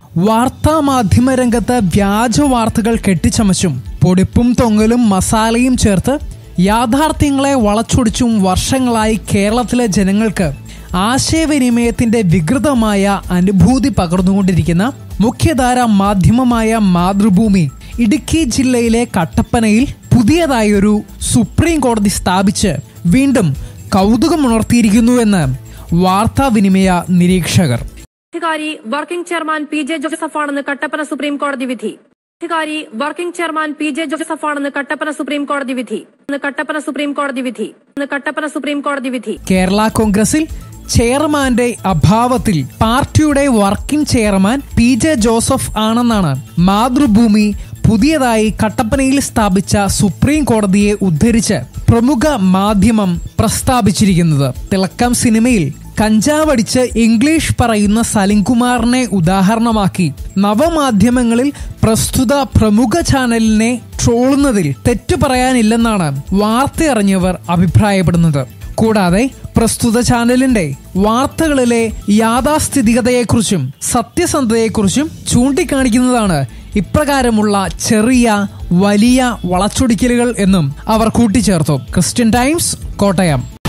വാർത്താ മാധ്യമ രംഗത്ത് വ്യാജ വാർത്തകൾ കെട്ടിച്ചമച്ചും പൊടിപ്പും തൊങ്ങലും മസാലയും ചേർത്ത് യാഥാർത്ഥ്യങ്ങളെ വളച്ചൊടിച്ചും വർഷങ്ങളായി കേരളത്തിലെ ജനങ്ങൾക്ക് ആശയവിനിമയത്തിന്റെ വികൃതമായ അനുഭൂതി പകർന്നുകൊണ്ടിരിക്കുന്ന മുഖ്യധാര മാധ്യമമായ മാതൃഭൂമി ഇടുക്കി ജില്ലയിലെ കട്ടപ്പനയിൽ പുതിയതായൊരു സുപ്രീം കോടതി സ്ഥാപിച്ച് വീണ്ടും കൗതുകമുണർത്തിയിരിക്കുന്നുവെന്ന് വാർത്താവിനിമയ നിരീക്ഷകർ അധികാരി വർക്കിംഗ് ചെയർമാൻ പി ജെ ജോസഫാണെന്ന് കട്ടപ്പന സുപ്രീം കോടതി വിധി അധികാരി വർക്കിംഗ് ചെയർമാൻ പി ജെ ജോസഫാണെന്ന് കട്ടപ്പന സുപ്രീം കോടതി വിധി ഇന്ന് കട്ടപ്പന സുപ്രീം കോടതി വിധി ഇന്ന് കട്ടപ്പന സുപ്രീം കോടതി വിധി കേരള കോൺഗ്രസിൽ ചെയർമാന്റെ അഭാവത്തിൽ പാർട്ടിയുടെ working chairman P J Joseph ആണെന്നാണ് മാതൃഭൂമി പുതിയതായി കട്ടപ്പനയിൽ സ്ഥാപിച്ച സുപ്രീം കോടതിയെ ഉദ്ധരിച്ച് പ്രമുഖ മാധ്യമം പ്രസ്താവിച്ചിരിക്കുന്നത് തിളക്കം സിനിമയിൽ കഞ്ചാവടിച്ച് ഇംഗ്ലീഷ് പറയുന്ന സലിംകുമാറിനെ ഉദാഹരണമാക്കി നവമാധ്യമങ്ങളിൽ പ്രസ്തുത പ്രമുഖ ചാനലിനെ ട്രോളുന്നതിൽ തെറ്റു പറയാനില്ലെന്നാണ് വാർത്തയറിഞ്ഞവർ അഭിപ്രായപ്പെടുന്നത് കൂടാതെ പ്രസ്തുത ചാനലിന്റെ വാർത്തകളിലെ യാഥാസ്ഥിതികതയെക്കുറിച്ചും സത്യസന്ധതയെക്കുറിച്ചും ചൂണ്ടിക്കാണിക്കുന്നതാണ് ഇപ്രകാരമുള്ള ചെറിയ വലിയ വളച്ചൊടിക്കലുകൾ എന്നും അവർ കൂട്ടിച്ചേർത്തു ക്രിസ്ത്യൻ ടൈംസ് കോട്ടയം